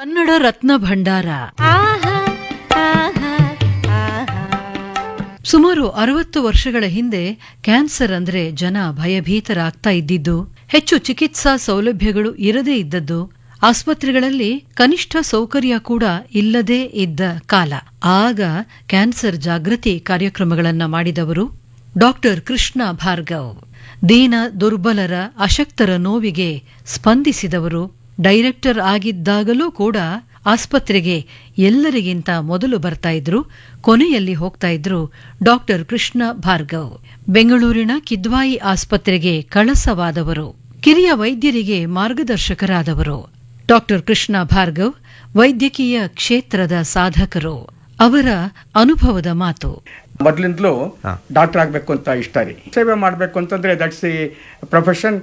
ಕನ್ನಡ ರತ್ನ ಭಂಡಾರ ಸುಮಾರು ಅರವತ್ತು ವರ್ಷಗಳ ಹಿಂದೆ ಕ್ಯಾನ್ಸರ್ ಅಂದ್ರೆ ಜನ ಭಯಭೀತರಾಗ್ತಾ ಇದ್ದಿದ್ದು ಹೆಚ್ಚು ಚಿಕಿತ್ಸಾ ಸೌಲಭ್ಯಗಳು ಇರದೇ ಇದ್ದದ್ದು ಆಸ್ಪತ್ರೆಗಳಲ್ಲಿ ಕನಿಷ್ಠ ಸೌಕರ್ಯ ಕೂಡ ಇಲ್ಲದೇ ಇದ್ದ ಕಾಲ ಆಗ ಕ್ಯಾನ್ಸರ್ ಜಾಗೃತಿ ಕಾರ್ಯಕ್ರಮಗಳನ್ನ ಮಾಡಿದವರು ಡಾಕ್ಟರ್ ಕೃಷ್ಣ ಭಾರ್ಗವ್ ದೀನ ದುರ್ಬಲರ ಅಶಕ್ತರ ನೋವಿಗೆ ಸ್ಪಂದಿಸಿದವರು ಡೈರೆಕ್ಟರ್ ಆಗಿದ್ದಾಗಲೂ ಕೂಡ ಆಸ್ಪತ್ರೆಗೆ ಎಲ್ಲರಿಗಿಂತ ಮೊದಲು ಬರ್ತಾ ಇದ್ರು ಕೊನೆಯಲ್ಲಿ ಹೋಗ್ತಾ ಇದ್ರು ಡಾಕ್ಟರ್ ಕೃಷ್ಣ ಭಾರ್ಗವ್ ಬೆಂಗಳೂರಿನ ಕಿದ್ವಾಯಿ ಆಸ್ಪತ್ರೆಗೆ ಕಳಸವಾದವರು ಕಿರಿಯ ವೈದ್ಯರಿಗೆ ಮಾರ್ಗದರ್ಶಕರಾದವರು ಡಾಕ್ಟರ್ ಕೃಷ್ಣ ಭಾರ್ಗವ್ ವೈದ್ಯಕೀಯ ಕ್ಷೇತ್ರದ ಸಾಧಕರು ಅವರ ಅನುಭವದ ಮಾತು ಮೊದಲಿಂದಲೂ ಡಾಕ್ಟರ್ ಆಗಬೇಕು ಅಂತ ಇಷ್ಟ ರೀ ಸೇವೆ ಮಾಡಬೇಕು ಅಂತಂದ್ರೆ ದಟ್ಸ್ ಈ ಪ್ರೊಫೆಷನ್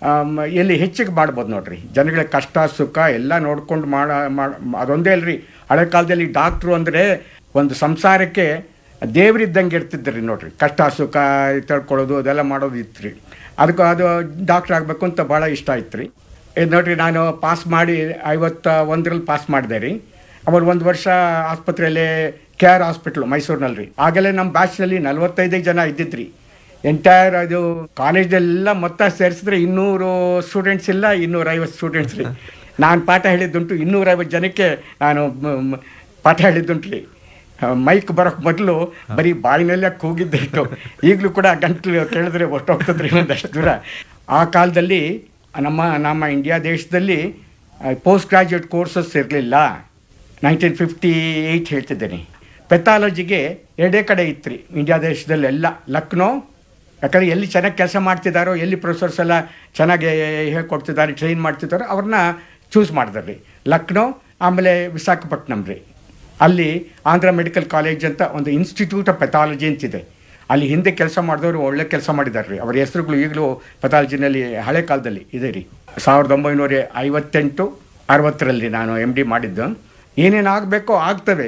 ಎಲ್ಲಿ ಹೆಚ್ಚಿಗೆ ಮಾಡ್ಬೋದು ನೋಡ್ರಿ ಜನಗಳ ಕಷ್ಟ ಸುಖ ಎಲ್ಲ ನೋಡ್ಕೊಂಡು ಮಾಡ ಮಾಡ್- ಅದೊಂದೇ ಅಲ್ರಿ ಹಳೆ ಕಾಲದಲ್ಲಿ ಡಾಕ್ಟ್ರು ಅಂದರೆ ಒಂದು ಸಂಸಾರಕ್ಕೆ ದೇವರಿದ್ದಂಗೆ ಇರ್ತಿದ್ರಿ ನೋಡ್ರಿ ಕಷ್ಟ ಸುಖ ತಿಳ್ಕೊಳ್ಳೋದು ಅದೆಲ್ಲ ಮಾಡೋದು ಇತ್ತು ರೀ ಅದಕ್ಕೆ ಅದು ಡಾಕ್ಟ್ರ್ ಆಗಬೇಕು ಅಂತ ಭಾಳ ಇಷ್ಟ ಆಯ್ತು ರೀ ಇದು ನೋಡ್ರಿ ನಾನು ಪಾಸ್ ಮಾಡಿ ಐವತ್ತ ಒಂದರಲ್ಲಿ ಪಾಸ್ ಮಾಡಿದೆ ರೀ ಅವಾಗ ಒಂದು ವರ್ಷ ಆಸ್ಪತ್ರೆಯಲ್ಲಿ ಕೆ ಆರ್ ಹಾಸ್ಪಿಟ್ಲು ಮೈಸೂರಿನಲ್ಲಿ ರೀ ಆಗಲೇ ನಮ್ಮ ಬ್ಯಾಚ್ನಲ್ಲಿ ನಲವತ್ತೈದು ಜನ ಇದ್ದಿದ್ರಿ ಎಂಟೈರ್ ಅದು ಕಾಲೇಜೆಲ್ಲ ಮೊತ್ತ ಸೇರಿಸಿದ್ರೆ ಇನ್ನೂರು ಸ್ಟೂಡೆಂಟ್ಸ್ ಇಲ್ಲ ಇನ್ನೂರೈವತ್ತು ಸ್ಟೂಡೆಂಟ್ಸ್ ರೀ ನಾನು ಪಾಠ ಹೇಳಿದ್ದುಂಟು ಇನ್ನೂರೈವತ್ತು ಜನಕ್ಕೆ ನಾನು ಮ್- ಮ್- ಪಾಠ ಹೇಳಿದ್ದುಂಟು ರೀ ಮೈಕ್ ಬರೋಕ್ಕೆ ಮೊದಲು ಬರೀ ಬಾಯಿನಲ್ಲೇ ಕೂಗಿದ್ದಿಟ್ಟು ಈಗಲೂ ಕೂಡ ಗಂಟ್ಲು ಕೇಳಿದ್ರೆ ಹೊಟ್ಟೋಗ್ತದ್ರಿ ಒಂದಷ್ಟು ದೂರ ಆ ಕಾಲದಲ್ಲಿ ನಮ್ಮ ನಮ್ಮ ಇಂಡಿಯಾ ದೇಶದಲ್ಲಿ ಪೋಸ್ಟ್ ಗ್ರಾಜ್ಯುಯೇಟ್ ಕೋರ್ಸಸ್ ಇರಲಿಲ್ಲ ನೈನ್ಟೀನ್ ಫಿಫ್ಟಿ ಏಯ್ಟ್ ಹೇಳ್ತಿದ್ದೇನೆ ಪೆಥಾಲಜಿಗೆ ಎರಡೇ ಕಡೆ ಇತ್ತು ರೀ ಇಂಡಿಯಾ ದೇಶದಲ್ಲಿ ಎಲ್ಲ ಲಕ್ನೋ ಯಾಕಂದರೆ ಎಲ್ಲಿ ಚೆನ್ನಾಗಿ ಕೆಲಸ ಮಾಡ್ತಿದ್ದಾರೋ ಎಲ್ಲಿ ಪ್ರೊಫೆಸರ್ಸ್ ಎಲ್ಲ ಚೆನ್ನಾಗಿ ಹೇಳ್ಕೊಡ್ತಿದ್ದಾರೆ ಟ್ರೈನ್ ಮಾಡ್ತಿದ್ದಾರೋ ಅವ್ರನ್ನ ಚೂಸ್ ಮಾಡಿದಾರೆ ರೀ ಲಕ್ನೋ ಆಮೇಲೆ ವಿಶಾಖಪಟ್ಟಣಂ ರೀ ಅಲ್ಲಿ ಆಂಧ್ರ ಮೆಡಿಕಲ್ ಕಾಲೇಜ್ ಅಂತ ಒಂದು ಇನ್ಸ್ಟಿಟ್ಯೂಟ್ ಆಫ್ ಪೆಥಾಲಜಿ ಅಂತಿದೆ ಅಲ್ಲಿ ಹಿಂದೆ ಕೆಲಸ ಮಾಡಿದವರು ಒಳ್ಳೆ ಕೆಲಸ ಮಾಡಿದ್ದಾರೆ ರೀ ಅವರ ಹೆಸರುಗಳು ಈಗಲೂ ಪೆಥಾಲಜಿನಲ್ಲಿ ಹಳೆ ಕಾಲದಲ್ಲಿ ಇದೆ ರೀ ಸಾವಿರದ ಒಂಬೈನೂರ ಐವತ್ತೆಂಟು ಅರವತ್ತರಲ್ಲಿ ನಾನು ಎಮ್ ಡಿ ಮಾಡಿದ್ದು ಏನೇನು ಆಗಬೇಕೋ ಆಗ್ತವೆ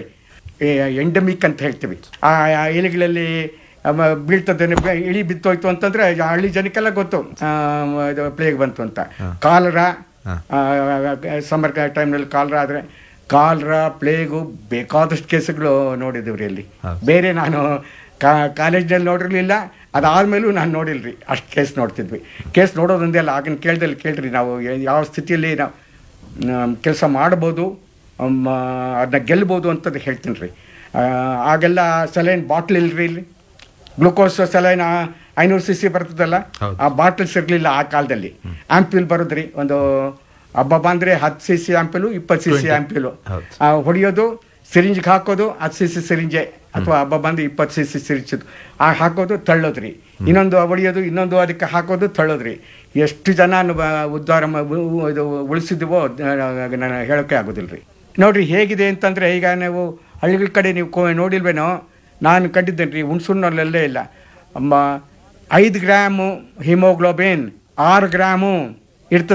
ಎಂಡಮಿಕ್ ಅಂತ ಹೇಳ್ತೀವಿ ಆ ಆ ಎಲೆಗಳಲ್ಲಿ ಅವ ಬೀಳ್ತದೆ ಬ- ಇಳಿ ಬಿತ್ತೋಯ್ತು ಅಂತಂದ್ರೆ ಆ ಹಳ್ಳಿ ಜನಕ್ಕೆಲ್ಲ ಗೊತ್ತು ಆ, ಇದು ಪ್ಲೇಗ್ ಬಂತು ಅಂತ ಕಾಲರ ಸಮರ್ ಟೈಮ್ನಲ್ಲಿ ಕಾಲರ ಆದರೆ ಕಾಲರ ಪ್ಲೇಗು ಬೇಕಾದಷ್ಟು ಕೇಸುಗಳು ನೋಡಿದ್ದೀವಿ ರೀ ಅಲ್ಲಿ ಬೇರೆ ನಾನು ಕಾಲೇಜ್ನಲ್ಲಿ ನೋಡಿರಲಿಲ್ಲ ಅದಾದ್ಮೇಲೂ ನಾನು ನೋಡಿಲ್ರಿ ಅಷ್ಟು ಕೇಸ್ ನೋಡ್ತಿದ್ವಿ ಕೇಸ್ ನೋಡೋದೊಂದೇ ಅಲ್ಲ ಆಗಿನ ಕೇಳ್ದಲ್ಲಿ ಕೇಳ್ರಿ ನಾವು ಯ- ಯಾವ ಸ್ಥಿತಿಯಲ್ಲಿ ನಾವು ಕೆಲಸ ಮಾಡ್ಬೋದು ಅದನ್ನ ಗೆಲ್ಬೋದು ಅಂತದ್ದು ಹೇಳ್ತೀನಿ ರೀ ಆಗೆಲ್ಲ ಸಲೈನ್ ಬಾಟ್ಲ್ ಇಲ್ರಿ ಇಲ್ಲಿ ಗ್ಲೂಕೋಸ್ ಸಲೈನ್ ಐನೂರು ಸಿ ಸಿ ಬರ್ತದಲ್ಲ ಆ ಬಾಟಲ್ಸ್ ಇರಲಿಲ್ಲ ಆ ಕಾಲದಲ್ಲಿ ಆಂಪ್ಯೂಲ್ ಬರೋದ್ರಿ ಒಂದು ಹಬ್ಬ ಬಂದರೆ ಹತ್ತು ಸಿ ಸಿ ಆಂಪ್ಯೂಲು ಇಪ್ಪತ್ತು ಸಿ ಸಿ ಆಂಪ್ಯೂಲು ಹೊಡೆಯೋದು ಸಿರಿಂಜ್ಗೆ ಹಾಕೋದು ಹತ್ತು ಸಿ ಸಿ ಸಿರಿಂಜೆ ಅಥವಾ ಹಬ್ಬ ಬಂದು ಇಪ್ಪತ್ತು ಸಿ ಸಿ ಸಿರಿಂಜದು ಆ ಹಾಕೋದು ತಳ್ಳೋದ್ರಿ ಇನ್ನೊಂದು ಹೊಡೆಯೋದು ಇನ್ನೊಂದು ಅದಕ್ಕೆ ಹಾಕೋದು ತಳ್ಳೋದ್ರಿ ಎಷ್ಟು ಜನ ಉದ್ಧಾರ ಮ- ಉ- ಉ- ಇದು ಉಳಿಸಿದ್ವೋ ನಾನು ಹೇಳೋಕ್ಕೆ ಆಗೋದಿಲ್ಲ ರೀ ನೋಡ್ರಿ ಹೇಗಿದೆ ಅಂತಂದರೆ ಈಗ ನೀವು ಹಳ್ಳಿಗಳ ಕಡೆ ನೀವು ಕೋ ನೋಡಿಲ್ವೇನೋ ನಾನು ಕಂಡಿದ್ದೇನೆ ರೀ ಹುಣ್ಸೂರಿನಲ್ಲೆಲ್ಲೇ ಇಲ್ಲ ಅಮ್ಮ ಐದು ಗ್ರಾಮು ಹಿಮೋಗ್ಲೋಬಿನ್ ಆರು ಗ್ರಾಮು ಇರ್ತದೆ